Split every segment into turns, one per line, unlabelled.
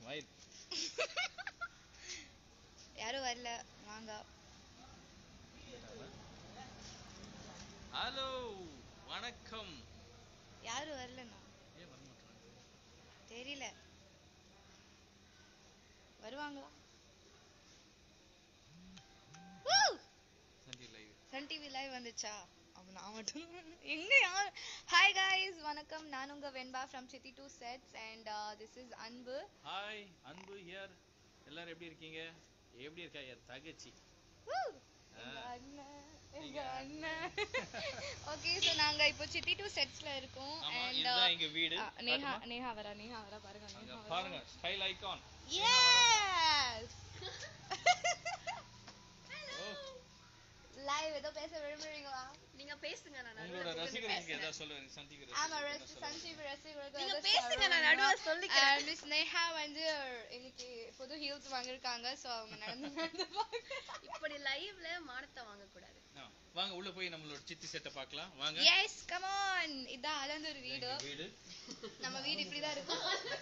Smile
யாரும் வரல வாங்க
ஹலோ வணக்கம்
யாரும் வரலண்ணா
ஏன் வர மாட்டாங்க
தெரியல வருவாங்களா Woo!
Sunday live
Sun TV live வந்துச்சா அப்ப நான் மட்டும் எங்க யார் ஹாய் காய்ஸ் வணக்கம் நான் உங்க Venba from Chithi two sets and this is Anbu
hi Anbu here எல்லாரும் எப்படி இருக்கீங்க எப்படி இருக்கா என் தகச்சி
Woo!
ஆ.
எங்க அண்ணன் எங்க
நீங்க-
அண்ணன் ஓகே ஸோ நாங்க இப்போ சிட்டி டூ செட்ஸ்ல இருக்கோம்
ஆமா
அண்ட்
இதுதான் எங்க வீடு
நேஹா
காட்டுமா?
நேஹா வரா நேஹா வரா பாருங்க
அங்க
நேஹா வரா.
பாருங்க ஸ்டைல் ஐகான்
Yes!
ஓ
லைவ் ஏதோ பேச விரும்புறீங்களா
நீங்க பேசுங்க நான்
உங்களோட
நடுவுல
ரசிகர்களுக்கு ஏதாவது சொல்லுங்க சன் டிவி
ஆமா
ரசிகர்களுக்கு
ரசி சன் டிவி ரசிகர்களுக்கு
நீங்க
ஏதோ
பேசுங்க, நான்
சொல்லணுமா?
நடுவுல சொல்லிக்கிறேன்.
And மிஸ் நேஹா வந்து இன்னைக்கு புது ஹீல்ஸ் வாங்கியிருக்காங்க ஸோ அவங்க நடந்து நடந்து
இப்படி லைவ்ல மானத்தை வாங்க கூடாது
ஆ, வாங்க உள்ள போய் நம்மளோட சித்தி செட்டை பார்க்கலாம் வாங்க
எஸ் கம் ஆன் இதான் அலந்தூர் வீடு
எங்க வீடு
நம்ம வீடு இப்படிதான் இருக்கும்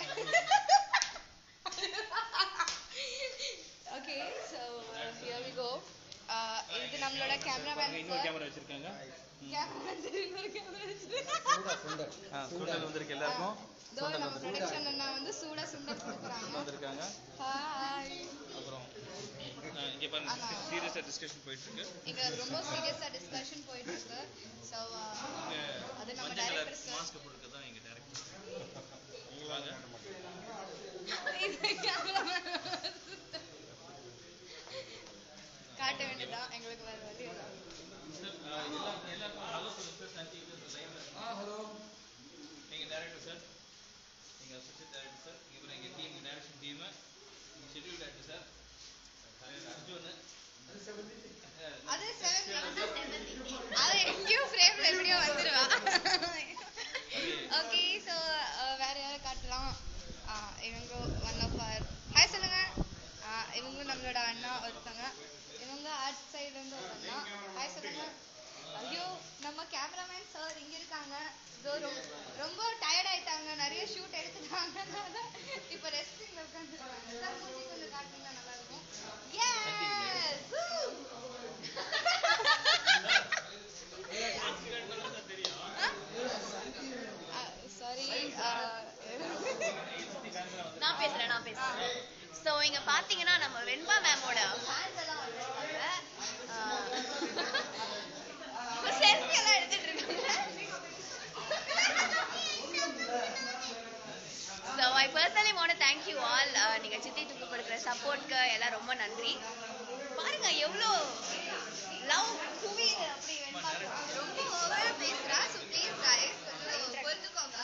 okay so here we go இது நம்மளோட கேமராமேன்
பாருங்க, இன்னொரு கேமரா வச்சிருக்காங்க
கேமராமேன் இன்னொரு கேமரா
ஆ, சுண்டல் வந்திருக்கு எல்லாருக்கும்
இதோ நம்ம ப்ரொடக்ஷன் அண்ணா வந்து சூடா சுண்டல் கொடுக்குறாங்க
வந்திருக்காங்க
ஹாய்
அப்புறம் ஆ, இங்க பாருங்க
ஆமா.
சீரியஸா டிஸ்கஷன் போயிட்டு இருக்கு
இங்க ரொம்ப சீரியஸா டிஸ்கஷன் போயிட்டு இருக்கு ஸோ
இங்க
அது நம்ம
மஞ்சள் கலர்
டைரக்டர்
மாஸ்க் போட்டுருக்கு தான் எங்க டைரக்டர் வாங்க
காட்ட வேண்டியதுதான் எங்களுக்கு வேற வழி இல்லை.
சார் ஆ, எல்லா- எல்லாருக்கும் ஹலோ சொல்லுங்க சார் சன் டிவி லைவ்ல ஹலோ எங்க டைரக்டர் சார் எங்க அசிஸ்டன்ட் டைரக்டர் சார் இவர் எங்க team direction team schedule director sir தலைவர் அர்ஜுன்
அது செவன் அது எங்கேயோ ஃப்ரேம்ல எப்படியோ வந்துருவா ஓகே ஸோ வேற யாரை காட்டலாம் ஆ, இவங்க ஒன் ஆஃப் ஆர் ஹாய் சொல்லுங்க ஆ, இவங்களும் நம்மளோட அண்ணா ஒருத்தங்க இவங்க ஆர்ட் சைடுல இருந்து ஒரு அண்ணா ஹாய் சொல்லுங்க ஐயோ நம்ம கேமராமேன் சார் இங்க இருக்காங்க இதோ ரொம்ப ரொம்ப டயர்ட் ஆயிட்டாங்க நிறைய ஷூட் எடுத்துட்டாங்க இப்போ ரெஸ்டிங்ல உட்காந்துருக்காங்க சார் மூஞ்சி கொஞ்சம் காட்டுங்க நல்லா இருக்கும் எஸ் சாரி
நான் பேசுறேன் நான் பேசுறேன் சோ இங்க பாத்தீங்கன்னா நம்ம வெண்பா மேமோட
ஃபேன்ஸ் எல்லாம் வந்திருக்காங்க
செல்ஃபி எல்லாம் எடுத்துட்டு இருக்காங்க so I personally want thank you all நீங்க சித்தி தூக்கு கொடுக்குற சப்போர்ட்க்கு எல்லாம் ரொம்ப நன்றி பாருங்க எவ்வளோ லவ்
குவியுது அப்படி வெண்பா ரொம்ப ஓவரா பேசுறா ஸோ ப்ளீஸ் கைஸ் கொஞ்சம் பொறுத்துக்கோங்க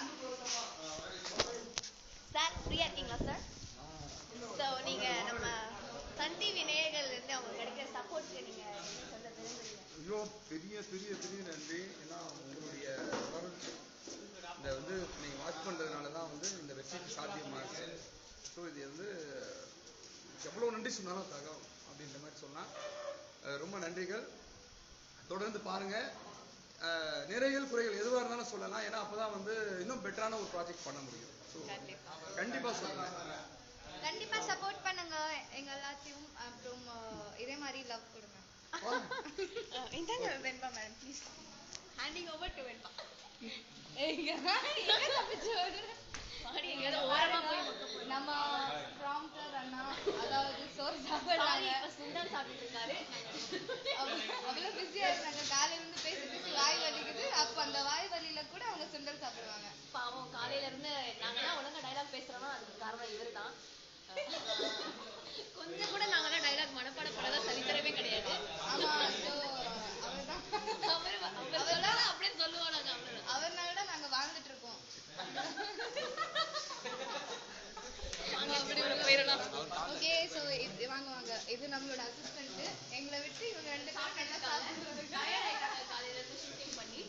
சார் ஃப்ரீயா இருக்கீங்களா சார் ஸோ நீங்க நம்ம சன் டிவி நேயர்கள் இருந்து அவங்க கிடைக்கிற சப்போர்ட்க்கு நீங்க என்ன சொல்ல விரும்புறீங்க
ஐயோ பெரிய பெரிய பெரிய நன்றி ஏன்னா உங்களுடைய குரல் இந்த வந்து நீங்கள் வாட்ச் பண்ணுறதுனால தான் வந்து இந்த வெப்சைட் சாத்தியமாச்சு ஸோ இது வந்து எவ்வளோ நன்றி சொன்னாலும் தகம் அப்படின்ற மாதிரி சொன்னால் ரொம்ப நன்றிகள் தொடர்ந்து பாருங்கள் நிறைகள் குறைகள் எதுவாக இருந்தாலும் சொல்லலாம் ஏன்னா அப்போ தான் வந்து இன்னும் பெட்டரான ஒரு ப்ராஜெக்ட் பண்ண முடியும் ஸோ
கண்டிப்பா
கண்டிப்பாக சொல்லுங்கள்
கண்டிப்பா சப்போர்ட் பண்ணுங்க எங்க எல்லாத்தையும் அப்புறம் அஹ், இதே மாதிரி லவ் கொடுங்க
இந்தாங்க Venba madam please handing over to Venba
எங்க எங்க தப்பிச்சு ஓடுற?
மாடி எங்கேயாவது ஓரமா போய் மொக்க போடு.
நம்ம ப்ராம்ப்டர் அண்ணா அதாவது சோறு
சாரி
சாப்பிடுறாங்க
இப்ப சுண்டல் சாப்பிட்டு இருக்காரு
அவங்க- அவ்வளவு பிஸியா இருந்தாங்க காலையில இருந்து பேசி பேசி வாய் வலிக்குது அப்ப அந்த வாய் வலியில கூட அவங்க சுண்டல் சாப்பிடுவாங்க
பாவம் காலையில இருந்து நாங்கெல்லாம் ஒழுங்கா டைலாக் பேசுறோம்னா அதுக்கு காரணம் இவர்தான் கொஞ்சம் கூட நாங்கெல்லாம் டைலாக் மனப்பாடப்படாத சரித்திரமே கிடையாது
ஆமா ஸோ அவர்தான்
அவர் அவர் சொல்லாத அப்படியே சொல்லுவோம் நாங்க அவ்வளவுதான்
அவர்னால தான் நாங்க வாழ்ந்துட்டு இருக்கோம்
வாங்க அப்படி ஒரு போயிடலாம்
ஓகே ஸோ இது வாங்க வாங்க இது நம்மளோட அசிஸ்டன்ட் எங்களை விட்டு இவங்க ரெண்டு பேரும் நல்லா சாப்பிடுறாங்க
Tired ஆயிட்டாங்க காலையில இருந்து ஷூட்டிங் பண்ணி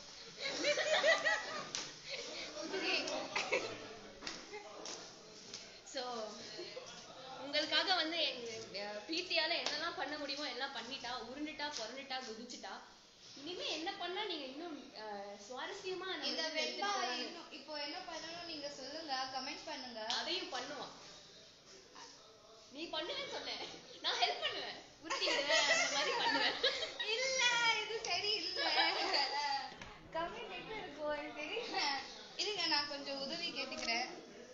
ஸோ உங்களுக்காக வந்து எங்க பிரீத்தியால என்னெல்லாம் பண்ண முடியுமோ எல்லாம் பண்ணிட்டா உருண்டுட்டா புரண்டுட்டா குதிச்சுட்டா இனிமே என்ன பண்ணா நீங்க இன்னும் அஹ், சுவாரஸ்யமா நம்ம
இந்த
இதுல
வெண்பா
எடுத்துட்டு போலாம்னு
இன்னும் இப்போ என்ன பண்ணணும் நீங்க சொல்லுங்க கமெண்ட் பண்ணுங்க
அதையும் பண்ணுவான் பண்ணுவேன்னு சொன்னேன் நான் ஹெல்ப் பண்ணுவேன் உருட்டி விடுவேன் அந்த மாதிரி பண்ணுவேன்
இல்ல இது சரி இல்ல கமெண்ட் எங்க இருக்கும் எனக்கு தெரியல இருங்க நான் கொஞ்சம் உதவி கேட்டுக்கிறேன்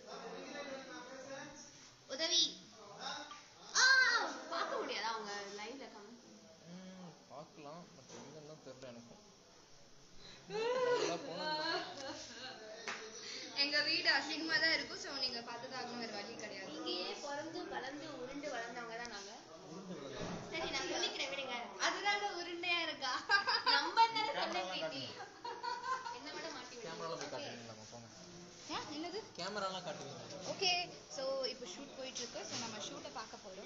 உதவி
ஆ பார்க்க முடியாதா அவங்க லைவ்ல கமெண்ட்
ம், பார்க்கலாம் பட் எங்கன்னா தெரியல எனக்கு நல்லா போனோம்
எங்க வீடு அசிங்கமா தான் இருக்கும் சோ நீங்க பார்த்துதான் வேற வழி கிடையாது
இங்கேயே பிறந்து வளர்ந்து உருண்டு வளர்ந்தவங்க தான் நாங்க சரி நான் சொல்லிக்கிறேன் விடுங்க
அதனால உருண்டையா இருக்கா
நம்ம தானே சொன்ன பிரீத்தி என்ன விட மாட்டி விடுங்க.
கேமரால போய் காட்டுவீங்களா போங்க
ஆ, என்னது
கேமராலாம் காட்டுவீங்க
ஓகே சோ இப்போ ஷூட் போயிட்டு இருக்கு சோ நம்ம ஷூட்டை பார்க்க போறோம்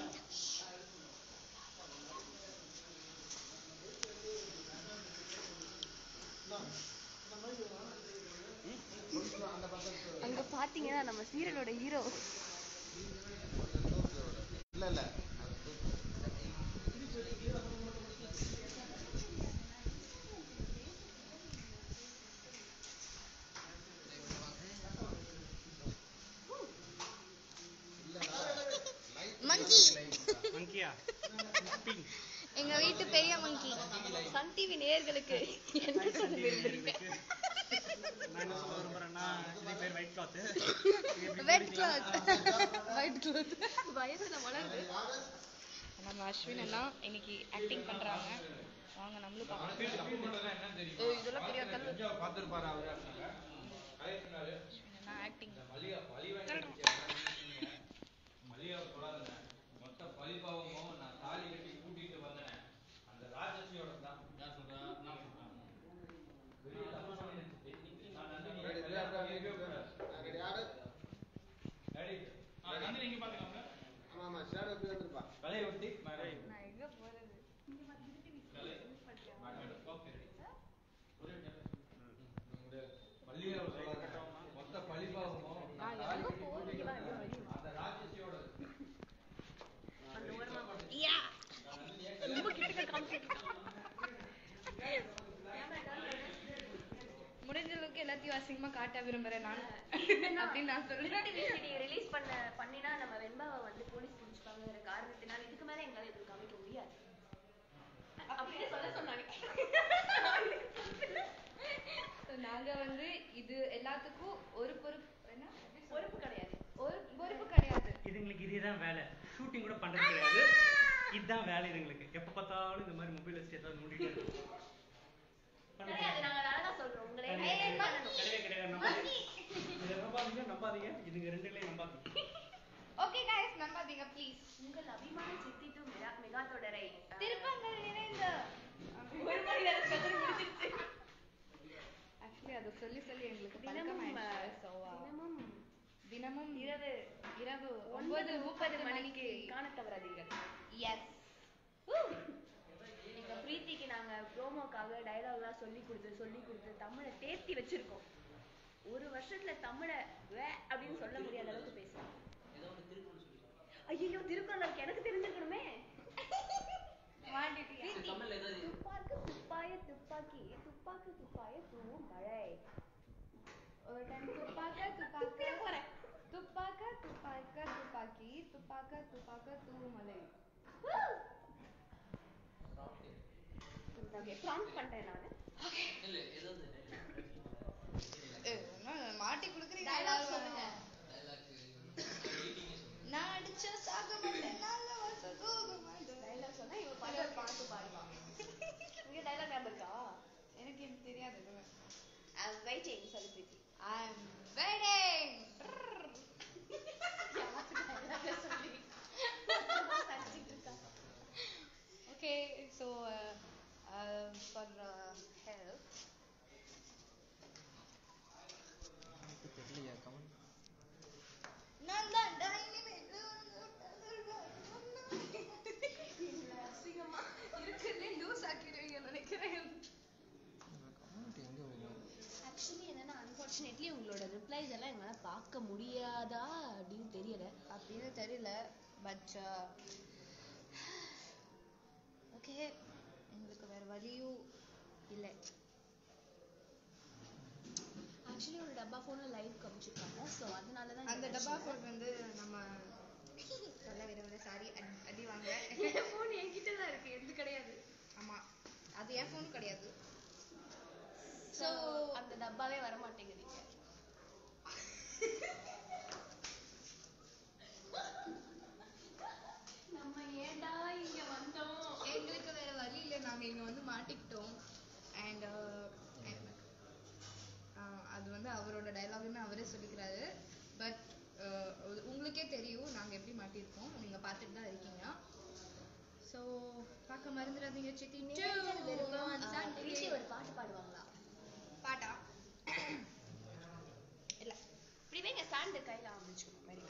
அங்க பாத்தீங்கன்னா நம்ம சீரியலோட ஹீரோ
மங்கி
மங்கியா
எங்க வீட்டு பெரிய மங்கி
சன் டிவி நேயர்களுக்கு என்ன சொல்ல விரும்புறீங்க
நான் என்ன சொல்ல விரும்புறேன்னா இது பேர் white cloth
wet cloth white cloth
வயசுல வளருது
நம்ம அஸ்வின் அண்ணா இன்னைக்கு ஆக்டிங் பண்றாங்க வாங்க நம்மளும் பார்க்கலாம் ஏய், இதெல்லாம் பெரிய கல்லு
பார்த்துருப்பாரு அவரு அப்படிங்க
அஸ்வின் அண்ணா ஆக்டிங்
மல்லிகா பழி வாங்கி மல்லிகா சொல்லாதுங்க மொத்த பழிபாவமும் நான் தாலி கட்டி கூட்டிட்டு வந்தேன் அந்த ராஜஸ்ரீயோட தான் நான் சொல்றேன் நான் சொல்றேன் பெரிய தப்பு பண்ணிருச்சு. நான் நந்தினி கேட்கவே கூடாது. Ready? ஆ, நந்தினி இங்க பாத்துக்கோங்க. கலையை ஒட்டி மேலே
நான் எங்க போறது
கலை மேலே. Okay. ஒரே நிமிஷம். மல்லிகா சொல்லாதுங்க. மொத்த பழிபாவமும் நான் தாலி கட்டி கூட்டிட்டு வந்தேன். அந்த ராஜஸ்ரீயோட
யா முடிஞ்ச அளவுக்கு எல்லாத்தையும் அசிங்கமா காட்ட விரும்புறேன் நான் அப்படின்னு நான் சொல்றேன்
நீங்க ரிலீஸ் பண்ண பண்ணினா நம்ம வெண்பாவை வந்து போலீஸ் பிடிச்சிப்பாங்கிற காரணத்தினால இதுக்கு மேல எங்களால எதுவும் காமிக்க முடியாது அப்படியே சொல்ல சொன்னாங்க
So, நாங்க வந்து இது எல்லாத்துக்கும் ஒரு பொறுப்பு என்ன
பொறுப்பு கிடையாது
ஒரு பொறுப்பு கிடையாது
இதுங்களுக்கு இதுதான் வேலை ஷூட்டிங் கூட பண்றது கிடையாது இதுதான் வேலை இதுங்களுக்கு எப்ப பார்த்தாலும் இந்த மாதிரி மொபைல் வச்சு ஏதாவது நோண்டிட்டே இருக்கும் பண்ண
கிடையாது நாங்க அழகா சொல்றோம் உங்களை
கிடையாது.
entertain பண்ணணும்.
கிடையவே கிடையாது நம்பாதீங்க இதை நம்பாதீங்க நம்பாதீங்க இதுங்க ரெண்டுலயும் நம்பாதீங்க
ஓகே गाइस நம்பாதீங்க ப்ளீஸ்
உங்கள் அபிமான சித்தி டு மெகா மெகா தொடரை அஹ்,
திருப்பங்கள் நிறைந்த
ஒரு மணி நேரம் கதை முடிஞ்சிருச்சு
ஆக்சுவலி அதை சொல்லி சொல்லி எங்களுக்கு
தினமும்
பழக்கமாயிடுச்சு
அஹ்,
So, uh,
தினமும்
தினமும்
இரவு
இரவு
ஒன்பது முப்பது மணிக்கு காண தவறாதீர்கள்
எஸ்
எங்க பிரீத்திக்கு நாங்க ப்ரோமோக்காக டயலாக்லாம் சொல்லி கொடுத்து சொல்லி கொடுத்து தமிழை தேர்த்தி வச்சிருக்கோம் ஒரு வருஷத்துல தமிழை வே அப்படின்னு சொல்ல முடியாத அளவுக்கு பேசுறோம் ஐயோ திருக்குறள் இருக்கு எனக்கு தெரிஞ்சிருக்கணுமே பிரீத்தி, துப்பாக்கு துப்பாய துப்பாக்கி துப்பாக்கு துப்பாய தூவும் மழை
ஒரு டைம் துப்பாக்க துப்பாக்க போறேன் துப்பாக்க துப்பாக்க துப்பாக்கி துப்பாக்க துப்பாக்க தூமலை
ஓகே ப்ராம்ப்ட் பண்றேன் நானு
மாட்டி குடுக்குறீங்க
Dialogue
எல்லாரும்.
சொல்லுங்க.
நான் அடிச்சா சாக மாட்டேன் நல்ல வாசம் தூங்க மாட்டேன்
டைலாக் சொன்னா இவ பாட்டு பாட்டு பாடுவான் இங்க டைலாக் ஞாபகம் இருக்கா
எனக்கு இது தெரியாது எதுவுமே
ஐம் வெயிட்டிங் சொல்லு Preethi
I am waiting okay so for help
தெரியலையா கமெண்ட்
நான் தான் இனிமேல் இருக்கிறதே லூஸ் ஆக்கிடுவீங்க நினைக்கிறேன்
கமெண்ட் எங்க வரும்
ஆக்சுவலி என்னன்னா அன்ஃபார்ச்சுனேட்லி உங்களோட ரிப்ளைஸ் எல்லாம் எங்களால பார்க்க முடியாதா அப்படின்னு தெரியல
அப்படின்னு தெரியல பட் ஓகே எங்களுக்கு வேற வழியும் இல்லை
ஆக்சுவலி ஒரு டப்பா ஃபோன்ல லைவ் காமிச்சிருக்காங்க ஸோ அதனால தான்
அந்த டப்பா ஃபோன் வந்து நம்ம சொல்ல விரும்பல சாரி அடி வாங்குவேன்
என் phone என்கிட்ட தான் இருக்கு எது கிடையாது
ஆமா அது என் ஃபோனும் கிடையாது
ஸோ
ஸோ
அந்த டப்பாவே வர மாட்டேங்குது நம்ம ஏன்டா இங்க வந்தோம்
எங்களுக்கு வேற வழி இல்லை நாங்க இங்க வந்து மாட்டிக்கிட்டோம் அண்ட் அது வந்து அவரோட டைலாக்னு அவரே சொல்லிக்கிறாரு பட் உங்களுக்கே தெரியும் நாங்க எப்படி மாட்டியிருக்கோம் நீங்க பார்த்துட்டு தான் இருக்கீங்க ஸோ பார்க்க மறந்துடாதீங்க சித்தி
நினைத்தது வெறும்
on
ஆ,
Sunday.
ரிஷி ஒரு பாட்டு பாடுவாங்களா
பாட்டா இல்ல
இப்படி வைங்க ஸ்டாண்டு கையில அமைச்சுக்கணும் வெரி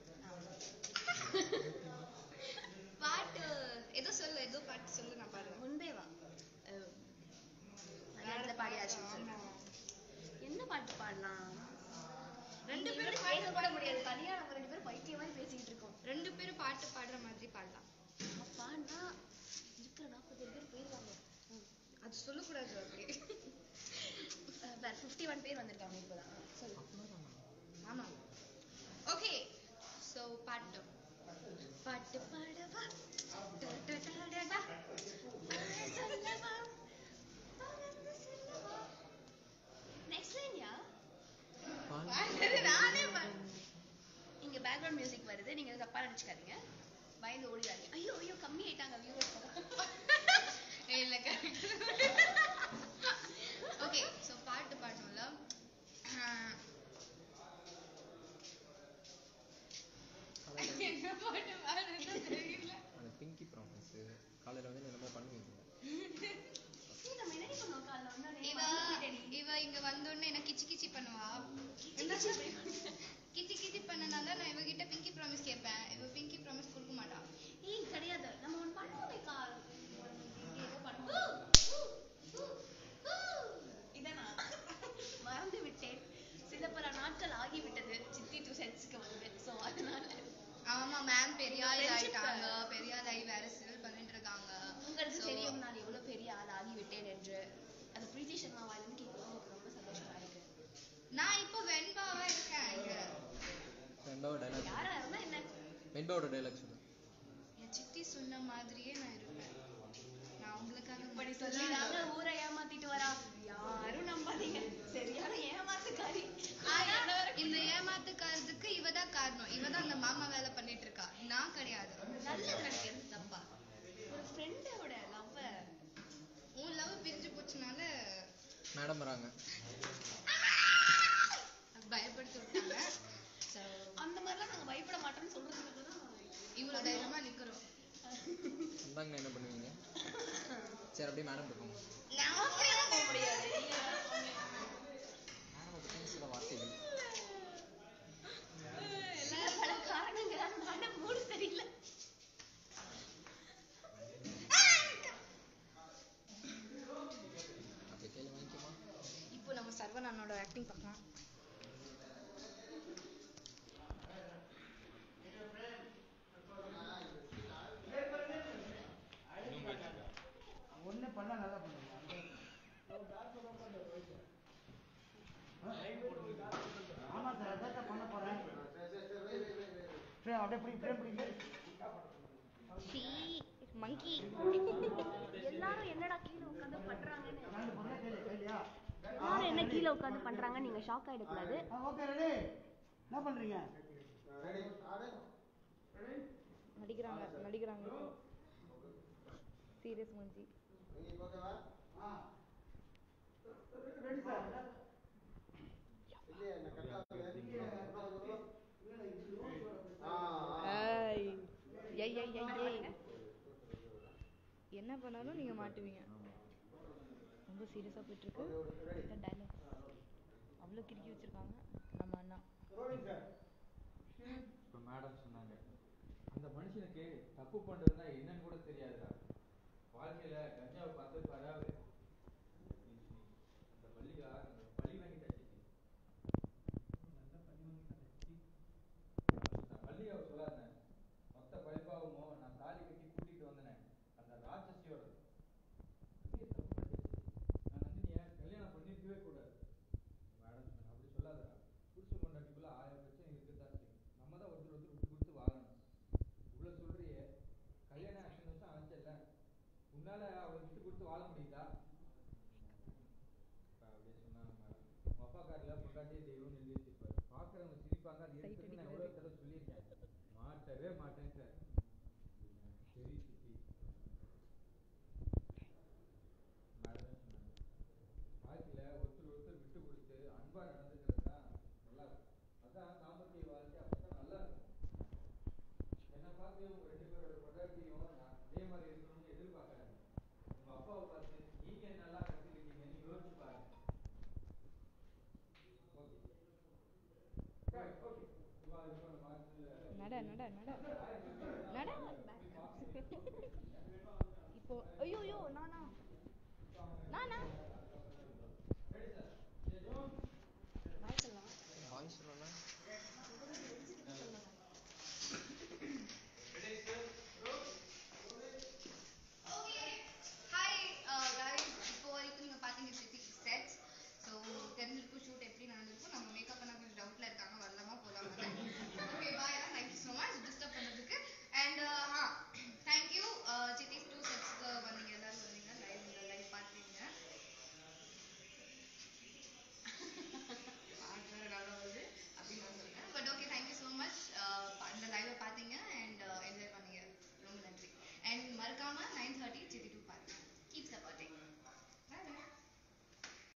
பாட்டு ஏதோ சொல்லு ஏதோ பாட்டு சொல்லு நான் பாடுறேன்
முன்பே வா அஹ், மலையாளத்துல பாடியாச்சுன்னு சொல்லு. என்ன பாட்டு பாடலாம்
ரெண்டு
ரெண்டு
பேரும்
பேரும்
பாட்டு
பேச கூட முடியாது தனியா நம்ம ரெண்டு பேரும் பைத்திய மாதிரி பேசிக்கிட்டு இருக்கோம்
ரெண்டு பேரும் பாட்டு பாடுற மாதிரி பாடலாம்
நம்ம பாடினா இருக்கிற நாற்பது பேர் போயிருவாங்க
அது சொல்லக்கூடாது அப்படி
அஹ், வேற ஃபிஃப்டி ஒன் பேர் வந்திருக்காங்க இப்போதான் சொல்லு
ஆமா ஓகே ஸோ பாட்டு
பாட்டு பாடவா டடடடடா. பாட சொல்லவா பறந்து செல்லவா நெக்ஸ்ட் லைன்யா
பாடுறது நானே பாடு
இங்க பேக்ரவுண்ட் மியூசிக் வருது நீங்க தப்பா நினைச்சுக்காதீங்க பயந்து ஓடிடாதீங்க ஐயோ ஐயோ கம்மி ஆயிட்டாங்க வியூவர்ஸ்
இல்ல ஓகே ஸோ பாட்டு பாடணும்ல என்ன பாட்டு பாடுறது தெரியல
அந்த பிங்கி ப்ராமிஸ் காலையில் வந்து இந்த மாதிரி பண்ணுவீங்க
நம்ம என்ன பண்ணோம் காலைல வந்தோடனே
இவ இவ இங்க வந்தோடனே என்ன கிச்சி கிச்சி பண்ணுவா கிச்சி கிச்சி பண்ணனால நான் இவகிட்ட பிங்கி ப்ராமிஸ் கேட்பேன் இவ பிங்கி ப்ராமிஸ் கொடுக்க மாட்டா
ஏய் கிடையாது நம்ம ஒன்று பண்ணுவோமே கால் ஏதோ பண்ணுவோம் இதானா மறந்து விட்டேன் சில பல நாட்கள் ஆகிவிட்டது சித்தி டூ சென்ஸ்க்கு வந்து ஸோ அதனால
ஆமா மேம் பெரிய ஆள்
Friendship.
ஆயிட்டாங்க பெரிய ஆள் ஆகி வேற சிவில் பண்ணிட்டு இருக்காங்க
உங்களுக்கு
So,
தெரியும் நான் எவ்வளவு பெரிய ஆள் ஆகிவிட்டேன் என்று அது பிரீத்தி சர்மா வாயிலிருந்து கேட்கும்போது எனக்கு ரொம்ப சந்தோஷமா இருக்கு
நான் இப்போ வெண்பாவா இருக்கேன் இங்க
ரெண்டாவது டைலாக்
யாரா இருந்தா என்ன
வெண்பாவோட டைலாக் சொல்லு
என் சித்தி சொன்ன மாதிரியே நான் இருப்பேன் நான் உங்களுக்காக
இப்படி
மட்டும்
சொல்லிடாம
தான்
ஊரை ஏமாத்திட்டு வரா யாரும் நம்பாதீங்க சரியான ஏமாத்துக்காரி
ஆனா
என்ன வேற
இந்த ஏமாத்துக்காரதுக்கு இவ தான் காரணம் இவ தான் அந்த மாமா வேலை பண்ணிட்டு இருக்கா நான் கிடையாது
நல்லது நினைக்கிறது தப்பா ஒரு ஃப்ரெண்டோட லவ்
உன் லவ் பிரிஞ்சு போச்சுனால
மேடம் வராங்க
பயப்படுத்தி விட்டாங்க So,
அந்த மாதிரிலாம் நாங்க பயப்பட மாட்டோம்னு சொல்றதுக்கு தான்
இவ்வளவு தைரியமா நிக்கிறோம்
வந்தாங்கன்னா என்ன பண்ணுவீங்க சரி அப்படியே மேடம் இருக்கும்
நான்
அப்படியெல்லாம் போக முடியாது
மேடம் பற்றி சில வார்த்தைகள்
சில பல காரணங்களால் மேடம் மூடு சரியில்லை
அப்படி கையில் வாங்கிக்குமா
இப்போ நம்ம சர்வன் அண்ணோட ஆக்டிங் பார்க்கலாம்
ஒண்ணு பண்ணா நல்லா பண்ணுவாங்க ஆமா சார் அதான் சார் பண்ண போறேன் ஃப்ரேம் அப்படியே பிடி ஃப்ரேம் பிடிங்க
மங்கி
எல்லாரும் என்னடா கீழே உட்காந்து பண்றாங்கன்னு
ரெண்டு பொருளை கையில கையிலையா
எல்லாரும் என்ன கீழே உட்காந்து பண்றாங்க நீங்க ஷாக் ஆயிடக்கூடாது
ஆ ஓகே ரெடி என்ன பண்றீங்க
நடிக்கிறாங்க நடிக்கிறாங்க சீரியஸ் மஞ்சி
ஆ ரெடி சார்
ஏய் ஏய் ஏய் ஏய் ஏய் என்ன பண்ணாலும் நீங்க மாட்டுவீங்க ரொம்ப சீரியஸா போயிட்டு இருக்கு டைலாக் அவ்வளோ கிறுக்கி வச்சிருக்காங்க நம்ம அண்ணா
இப்போ மேடம் சொன்னாங்க அந்த மனுஷனுக்கு தப்பு பண்றதுனா என்னன்னு கூட தெரியாதுடா வாழ்க்கையில கஞ்சாவை பார்த்து வராது அந்த பள்ளிகா பள்ளி வாங்கிட்டா பள்ளிகாவை சொல்லாத மொத்த பழிப்பாவமோ நான் தாலி கட்டி கூட்டிட்டு வந்தேன் அந்த ராட்சசியோட பெரிய தப்பு பண்ணிடுச்சு. நான் வந்து நீ ஏன் கல்யாணம் பண்ணிருக்கவே கூடாது மேடம் சொன்னாங்க அப்படி சொல்லாதடா புருஷன் கொண்டாட்டிக்குள்ள ஆயிரம் பிரச்சனை இருக்கத்தான் செய்யும் நம்ம தான் ஒருத்தர் ஒருத்தர் விட்டு கொடுத்து வாழணும் இவ்வளவு சொல்றியே காட்டிய தெய்வம்னு எழுதி வச்சிருப்பாரு பார்க்குறவங்க சிரிப்பாங்க அது எடுத்துட்டு நான் எவ்வளோ தடவை சொல்லியிருக்கேன் மாட்டவே மாட்டேன் சார் சரி சித்தி நான் அதான் சொன்னேன் வாழ்க்கையில் ஒருத்தர் ஒருத்தர் விட்டு கொடுத்து அன்பா நடந்துக்கிறது தான் நல்லா இருக்கும் அதான் தாம்பத்திய வாழ்க்கை அப்பதான் நல்லா இருக்கும் என்னை பார்த்து உங்க ரெண்டு பேரோட பொண்டாட்டியும் நான் அதே மாதிரி இருக்கணும்னு எதிர்பார்க்கறாங்க உங்க அப்பாவை பார்த்து நீங்க நல்லா கத்துக்கிட்டீங்கன்னு யோசிச்சு பாருங்க ஓகே ரைட் ஓகே இப்போ இப்போ நம்ம அடுத்து
நட நட நட நட இப்போ ஐயோ ஐயோ நானா நானா